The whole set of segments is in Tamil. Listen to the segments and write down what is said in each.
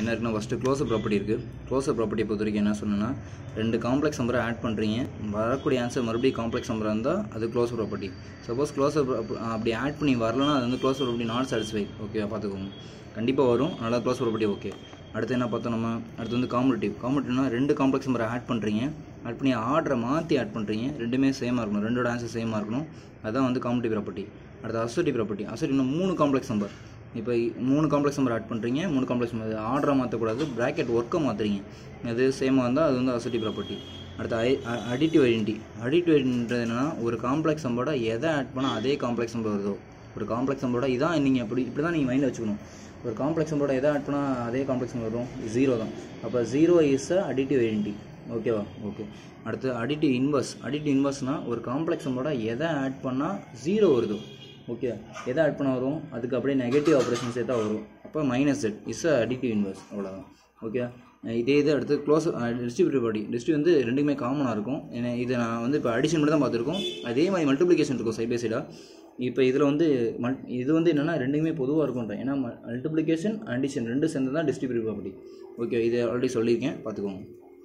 என்ன இருக்குன்னா ஃபஸ்ட்டு க்ளோஸர் ப்ராப்பர்ட்டி இருக்குது க்ளோஸர் ப்ராப்பர்ட்டியை பொறுத்த வரைக்கும் என்ன சொன்னேன்னா ரெண்டு காம்ப்ளெக்ஸ் நம்பரை ஆட் பண்ணுறீங்க வரக்கூடிய ஆன்சர் மறுபடியும் காம்ப்ளெக்ஸ் நம்பராக இருந்தால் அது க்ளோஸர் ப்ராப்பர்ட்டி சப்போஸ் க்ளோஸர் அப்படி ஆட் பண்ணி வரலன்னா அது வந்து க்ளோஸர் ப்ராப்பர்ட்டி நாட் சாட்டிஸ்ஃபை ஓகேவா பார்த்துக்கோங்க கண்டிப்பாக வரும் நல்லா க்ளோஸ் ப்ராப்பர்ட்டி ஓகே அடுத்து என்ன பார்த்தோம் நம்ம அடுத்து வந்து காம்படிட்டிவ் காம்படிட்டிவ்னா ரெண்டு காம்ப்ளெக்ஸ் நம்பரை ஆட் பண்ணுறீங்க ஆட் பண்ணி ஆர்டரை மாற்றி ஆட் பண்ணுறீங்க ரெண்டுமே சேமாக இருக்கணும் ரெண்டோட ஆன்சர் சேமாக இருக்கணும் அதான் வந்து காம்படிட்டிவ் ப்ராப்பர்ட்டி அடுத்து அசோட்டிவ் ப்ராப்பர்ட்டி அசோட்டிவ்னா மூணு காம்ப்ளெக்ஸ் நம்பர் இப்போ மூணு காம்ப்ளெக்ஸ் நம்பர் ஆட் பண்ணுறீங்க மூணு காம்ப்ளெக்ஸ் நம்பர் ஆர்டரை மாற்றக்கூடாது ப்ராக்கெட் ஒர்க்கை மாற்றுறீங்க அது சேமாக இருந்தால் அது வந்து அசோட்டிவ் ப்ராப்பர்ட்டி அடுத்து ஐ அடிட்டிவ் ஐடென்டி அடிட்டிவ் ஐடென்டின்றது என்னன்னா ஒரு காம்ப்ளெக்ஸ் நம்பரோட எதை ஆட் பண்ணால் அதே காம்ப்ளெக்ஸ் நம்பர் வருதோ ஒரு காம்ப்ளெக்ஸ் நம்பரோட இதான் நீங்கள் அப்படி இப்படி தான் நீங்கள் மைண்டில் வச்சுக்கணும் ஒரு காம்ப்ளெக்ஸ் நம்பரோட எதை ஆட் பண்ணால் அதே காம்ப்ளெக்ஸ் நம்பர் வரும் ஜீரோ தான் அப்போ zero is a additive identity ஓகேவா ஓகே அடுத்து அடிட்டிவ் இன்வர்ஸ் அடிட்டிவ் இன்வர்ஸ்னால் ஒரு காம்ப்ளெக்ஸ் நம்பரோட எதை ஆட் பண்ணால் ஜீரோ வருதோ ஓகே எதை ஆட் பண்ண வரும் அதுக்கு அப்படியே நெகட்டிவ் ஆப்ரேஷன்ஸே தான் வரும் அப்போ minus z is a additive inverse அவ்வளோதான் ஓகே இதே இது அடுத்து க்ளோஸ் டிஸ்ட்ரிபியூட்டிவ் பாடி டிஸ்ட்ரி வந்து ரெண்டுமே காமனாக இருக்கும் ஏன்னா இது நான் வந்து இப்போ அடிஷன் மட்டும் தான் பார்த்துருக்கோம் அதே மாதிரி மல்டிப்ளிகேஷன் இருக்கும் சைட் பை சைடாக இப்போ இதில் வந்து மல் இது வந்து என்னென்னா ரெண்டுமே பொதுவாக இருக்கும்ன்றேன் ஏன்னா மல்டிப்ளிகேஷன் அடிஷன் ரெண்டு சேர்ந்து தான் டிஸ்ட்ரிபியூட்டிவ் ப்ராப்பர்ட்டி ஓகே இது ஆல்ரெடி சொல்லியிருக்கேன் பார்த்துக்கோங்க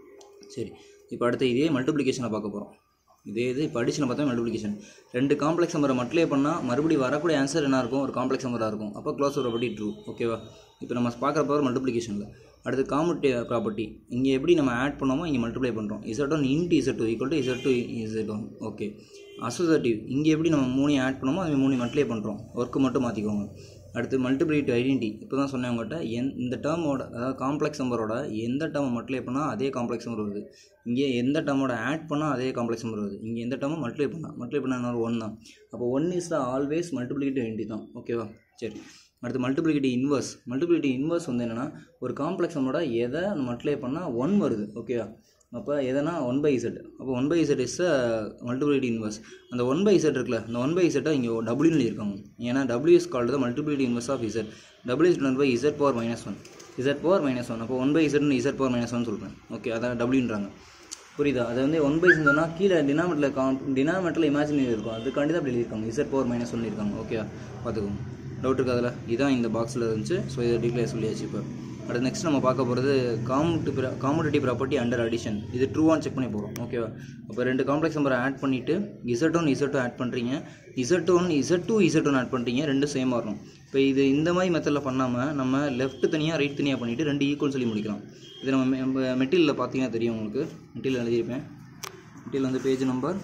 சரி இப்போ அடுத்து இதே மல்டிப்ளிகேஷனை பார்க்க போகிறோம் இதே இது இப்போ அடிஷனை பார்த்தா மல்டிப்ளிகேஷன் ரெண்டு காம்ப்ளெக்ஸ் நம்பரை மல்டிப்ளை பண்ணால் மறுபடியும் வரக்கூடிய ஆன்சர் என்ன இருக்கும் ஒரு காம்ப்ளெக்ஸ் நம்பராக இருக்கும் அப்போ க்ளோஸ் ப்ராப்பர்ட்டி ட்ரூ ஓகேவா இப்போ நம்ம பார்க்குற பவர் மல்டிப்ளிகேஷனில் அடுத்து காம்படி ப்ராப்பர்ட்டி இங்கே எப்படி நம்ம ஆட் பண்ணோமோ இங்கே மல்டிப்ளை பண்ணுறோம் z one into z two equal to z two Z one okay associative இங்கே எப்படி நம்ம மூணையும் ஆட் பண்ணோமோ அது மூணையும் மல்டிப்ளை பண்ணுறோம் ஒர்க்கு மட்டும் மாற்றிக்கோங்க அடுத்து மல்டிப்ளிகேட்டிவ் ஐடென்டி இப்போ தான் சொன்னேன் உங்கள்கிட்ட என் இந்த டேர்மோட அதாவது காம்ப்ளெக்ஸ் நம்பரோட எந்த டேர்மை மல்டிப்ளை பண்ணால் அதே காம்ப்ளெக்ஸ் நம்பர் வருது இங்கே எந்த டேர்மோட ஆட் பண்ணால் அதே காம்ப்ளெக்ஸ் நம்பர் வருது இங்கே எந்த டேர்மை மல்டிப்ளை பண்ணால் மல்டிப்ளை பண்ணால் என்ன ஒன் தான் அப்போ one is the always multiplicative identity தான் ஓகேவா சரி அடுத்து மல்டிப்ளிகேட்டிவ் இன்வர்ஸ் மல்டிப்ளிகேட்டிவ் இன்வர்ஸ் வந்து என்னென்னா ஒரு காம்ப்ளெக்ஸ் நம்பரோட எதை மல்டிப்ளை பண்ணால் ஒன் வருது ஓகேவா அப்போ எதனா ஒன் பை இசட் அப்போ one by z is multiplicative inverse அந்த ஒன் பை இசட் இருக்குல்ல அந்த ஒன் பை இசட்டை இங்கே டபுள்யூ எழுதியிருக்காங்க ஏன்னா W is called the multiplicative inverse of z W is one by z power minus one z power minus one அப்போ ஒன் பை இசட்னு இசட் பவர் மைனஸ் ஒன் சொல்கிறேன் ஓகே அதான் டபிள்யூன்றாங்க புரியுதா அது வந்து ஒன் பை இருந்ததுன்னா கீழே டினாமெட்டில் காம் டினாமெட்டில் இமேஜினரி இருக்கும் அதுக்காண்டி தான் அப்படி எழுதியிருக்காங்க இசட் பவர் மைனஸ் ஒன் இருக்காங்க ஓகே பார்த்துக்கோங்க டவுட் இருக்கு அதில் இதான் இந்த பாக்ஸில் இருந்துச்சு ஸோ இதை டீக்ளேர் சொல்லியாச்சு இப்போ அடுத்து நெக்ஸ்ட் நம்ம பார்க்க போகிறது காமுட்டு காமுடேட்டிவ் ப்ராப்பர்ட்டி அண்டர் அடிஷன் இது ட்ரூவான்னு செக் பண்ணி போகிறோம் ஓகேவா அப்போ ரெண்டு காம்ப்ளெக்ஸ் நம்பரை ஆட் பண்ணிவிட்டு Z one Z two add பண்ணுறீங்க Z one Z two Z one add பண்ணுறீங்க ரெண்டு சேமாக வரணும் இப்போ இது இந்த மாதிரி மெத்தடில் பண்ணாமல் நம்ம லெஃப்ட் தனியாக ரைட் தனியாக பண்ணிவிட்டு ரெண்டு ஈக்குவல் சொல்லி முடிக்கலாம் இது நம்ம மெட்டீரியலில் பார்த்தீங்கன்னா தெரியும் உங்களுக்கு மெட்டீரியல் எழுதியிருப்பேன் மெட்டீரியல் வந்து page number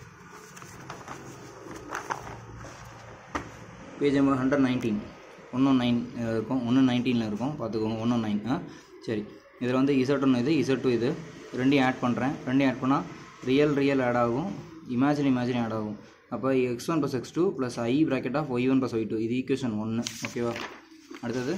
page number hundred nineteen one one nine இருக்கும் ஒன்று நைன்டீனில் இருக்கும் பார்த்துக்கோங்க ஒன் ஒன் நைன் ஆ சரி இதில் வந்து இசட் ஒன்று இது இசட் டூ இது ரெண்டையும் ஆட் பண்ணுறேன் ரெண்டையும் ஆட் பண்ணால் ரியல் ரியல் ஆட் ஆகும் இமேஜின் இமேஜின் ஆட் ஆகும் அப்போ x one plus x two plus i bracket of y one plus y two இது ஈக்குவேஷன் ஒன்று ஓகேவா அடுத்தது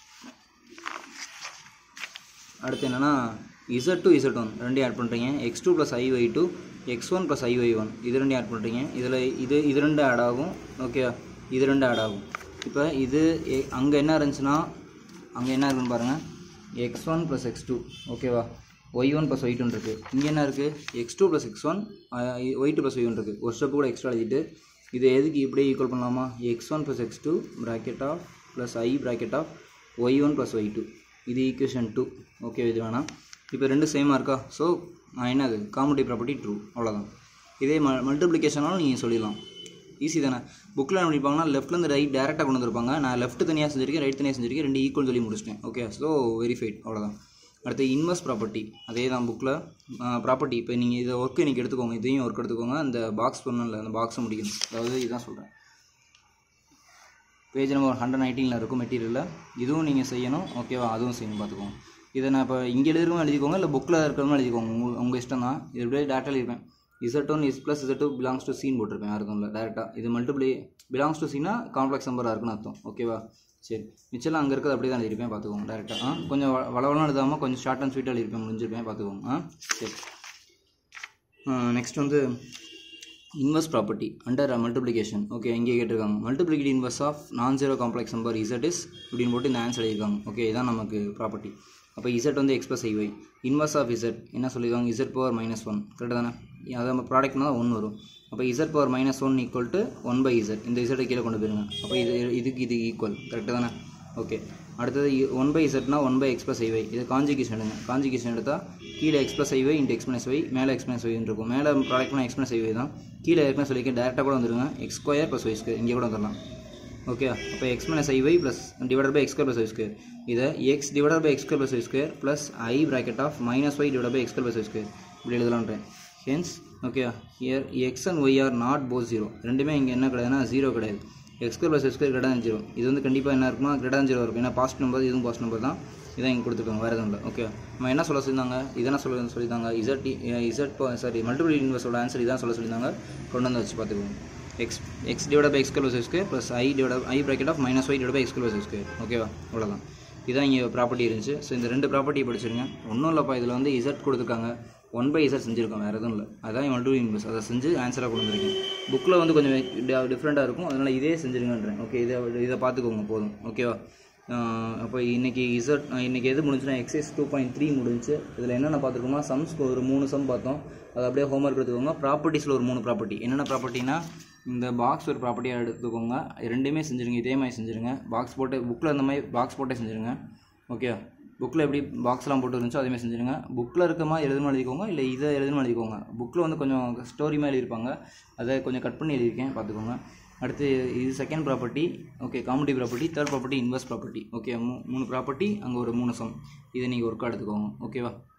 அடுத்து என்னென்னா இசட் டூ இசட் ஒன் ரெண்டையும் ஆட் பண்ணுறீங்க x two plus i y two x one plus i y one இது ரெண்டையும் ஆட் பண்ணுறீங்க இதில் இது இது ரெண்டு ஆட் ஆகும் ஓகேவா இது ரெண்டு ஆட் ஆகும் இப்போ இது அங்கே என்ன இருந்துச்சுன்னா அங்கே என்ன இருக்குன்னு பாருங்கள் x one plus x two ஓகேவா ஒய் ஒன் ப்ளஸ் ஒய் டூன் இருக்குது இங்கே என்ன இருக்குது x two plus x one y two plus y one இருக்குது ஒரு ஸ்டெப் கூட எக்ஸ்ட்ரா எழுதிட்டு இது எதுக்கு இப்படியே ஈக்குவல் பண்ணலாமா x one plus x two bracket of plus i bracket of y one plus y two இது ஈக்குவேஷன் டூ ஓகே இது வேணாம் இப்போ ரெண்டு சேமாக இருக்கா ஸோ என்னது காமெடி ப்ராப்பர்ட்டி ட்ரூ அவ்வளோதான் இதே ம மல்டிப்ளிகேஷனாலும் நீங்கள் சொல்லிடலாம் ஈஸி தானே புக்கில் என்ன பண்ணிப்பாங்கன்னா லெஃப்ட்லேருந்து ரைட் டேரெக்டாக கொண்டு வந்திருப்பாங்க நான் லெஃப்ட் தனியாக செஞ்சிருக்கேன் ரைட் தனியாக செஞ்சிருக்கேன் ரெண்டு ஈக்குவல் சொல்லி முடிச்சிட்டேன் ஓகே ஸோ வெரிஃபைட் அவ்வளோதான் அடுத்து இன்வெஸ்ட் ப்ராப்பர்ட்டி அதே தான் புக்கில் ப்ராப்பர்ட்டி இப்போ நீங்கள் இதை ஒர்க்கு இன்றைக்கி எடுத்துக்கோங்க இதையும் ஒர்க் எடுத்துக்கோங்க அந்த பாக்ஸ் பண்ணல அந்த பாக்ஸை முடிக்கணும் அதாவது இதுதான் சொல்கிறேன் பேஜ் நம்பர் ஹண்ட்ரட் நைன்டீனில் இருக்கும் மெட்டீரியலில் இதுவும் நீங்கள் செய்யணும் ஓகேவா அதுவும் செய்யணும் பார்த்துக்கோங்க இதை நான் இப்போ இங்கே எழுதுறவங்க எழுதிக்கோங்க இல்லை புக்கில் இருக்கிறவங்க எழுதிக்கோங்க உங்கள் உங்கள் இஷ்டம் தான் இது எப்படியே டேரக்டாக எழுதிப்பேன் z one is plus z two belongs to C போட்டிருப்பேன் யாருக்கும் இல்லை டேரெக்டாக இது மல்டிப்ளை பிலாங்ஸ் டு சீனா காம்ப்ளெக்ஸ் நம்பராக இருக்குன்னு அர்த்தம் ஓகேவா சரி மிச்சம்லாம் அங்கே இருக்கிறது அப்படியே தான் எழுதிருப்பேன் பார்த்துக்கோங்க டேரெக்டாக ஆ கொஞ்சம் வளவலாம் எழுதாமல் கொஞ்சம் ஷார்ட் அண்ட் ஸ்வீட்டாக எழுதிருப்பேன் முடிஞ்சிருப்பேன் பார்த்துக்கோங்க ஆ சரி நெக்ஸ்ட் வந்து inverse property under multiplication okay இங்கே கேட்டிருக்காங்க multiplicative inverse of non zero complex number z is இப்படின்னு போட்டு இந்த ஆன்சர் எழுதியிருக்காங்க ஓகே இதான் நமக்கு ப்ராப்பர்ட்டி அப்போ இசட் வந்து express i y inverse of z என்ன சொல்லியிருக்காங்க இசட் பவர் மைனஸ் ஒன் கரெக்டாக தானே அதை நம்ம ப்ராடக்ட்னா ஒன் வரும் அப்போ z power minus one equal to one by z இந்த இசட்டை கீழே கொண்டு போயிருங்க அப்போ இது இதுக்கு இது ஈக்குவல் கரெக்டாக தானே ஓகே அடுத்தது ஒன் பை இசட்னா one by x plus i y இது காஞ்சிகேஷன் எடுங்க காஞ்சிகேஷன் எடுத்தால் கீழே x plus i y into x minus y மேலே எக்ஸ் மைனஸ் ஒய்னு இருக்கும் மேலே ப்ராடக்ட் பண்ண எக்ஸ் மைனஸ் ஐவை தான் கீழே ஏற்கனவே சொல்லியிருக்கேன் டேரெக்டாக கூட வந்துருங்க x square plus y square இங்கே கூட வந்துடலாம் ஓகே அப்போ x minus i y plus divided by x square plus y square இதை x divided by x square plus y square plus i bracket of minus y divide by x square plus y square இப்படி எழுதலான்றேன் hence okay here x and y are not both zero ரெண்டுமே இங்கே என்ன கிடையாதுன்னா ஜீரோ கிடையாது x square plus square greater zero இது வந்து கண்டிப்பாக என்ன இருக்குமா கிரேட்டர் ஜீரோ இருக்கும் ஏன்னா பாஸ்ட் நம்பர் இதுவும் பாஸ்ட் நம்பர் தான் இதான் இங்கே கொடுத்துருக்காங்க வேறு எதுவும் இல்லை ஓகே நம்ம என்ன சொல்ல சொல்லியிருந்தாங்க இதான சொல்ல சொல்லியிருந்தாங்க இசட் இசட் சாரி மல்டிபிள் யூனிவர்ஸோட ஆன்சர் இதான் சொல்ல சொல்லியிருந்தாங்க கொண்டு வந்து வச்சு பார்த்துக்கோங்க x x divide by x plus square plus i divide i bracket of minus y divide by x plus square ஓகேவா அவ்வளோதான் இதான் இங்கே ப்ராப்பர்ட்டி இருந்துச்சு ஸோ இந்த ரெண்டு ப்ராப்பர்ட்டி படிச்சிருங்க ஒன்றும் இல்லைப்பா இதில் வந்து இசட் கொடுத்துருக்காங்க ஒன் பை இசட் செஞ்சுருக்கோம் வேறு எதுவும் இல்லை அதான் மல்டிபிள் யூனிவர்ஸ் அதை செஞ்சு ஆன்சராக கொண்டு வந்திருக்கேன் புக்கில் வந்து கொஞ்சம் டிஃப்ரெண்ட்டாக இருக்கும் அதனால் இதே செஞ்சுருங்கன்றேன் ஓகே இதை இதை பார்த்துக்கோங்க போதும் ஓகேவா அப்போ இன்றைக்கி இசட் இன்றைக்கி எது முடிஞ்சுன்னா எக்ஸைஸ் டூ பாயிண்ட் த்ரீ முடிஞ்சு இதில் என்னென்ன பார்த்துருக்கோம்னா சம்ஸ்க்கு ஒரு மூணு சம் பார்த்தோம் அது அப்படியே ஹோம்ஒர்க் எடுத்துக்கோங்க ப்ராப்பர்ட்டிஸில் ஒரு மூணு ப்ராப்பர்ட்டி என்னென்ன ப்ராப்பர்ட்டினா இந்த பாக்ஸ் ஒரு ப்ராப்பர்ட்டியாக எடுத்துக்கோங்க ரெண்டுமே செஞ்சுருங்க இதே மாதிரி செஞ்சுருங்க பாக்ஸ் போட்டு புக்கில் இந்த மாதிரி பாக்ஸ் போட்டே செஞ்சுருங்க ஓகே புக்கில் எப்படி பாக்ஸ்லாம் போட்டு இருந்துச்சோ அதேமாதிரி செஞ்சுருங்க புக்கில் இருக்க மாதிரி எழுதுமா எழுதிக்கோங்க இல்லை இதை எழுதுமா எழுதிக்கோங்க புக்கில் வந்து கொஞ்சம் ஸ்டோரி மாதிரி எழுதியிருப்பாங்க அதை கொஞ்சம் கட் பண்ணி எழுதியிருக்கேன் பார்த்துக்கோங்க அடுத்து இது செகண்ட் ப்ராப்பர்ட்டி ஓகே காமெடி ப்ராப்பர்ட்டி தேர்ட் ப்ராப்பர்ட்டி இன்வெஸ்ட் ப்ராப்பர்ட்டி ஓகே மூ மூணு ப்ராப்பர்ட்டி அங்கே ஒரு மூணு சம் இதை நீங்கள் ஒர்க்காக எடுத்துக்கோங்க ஓகேவா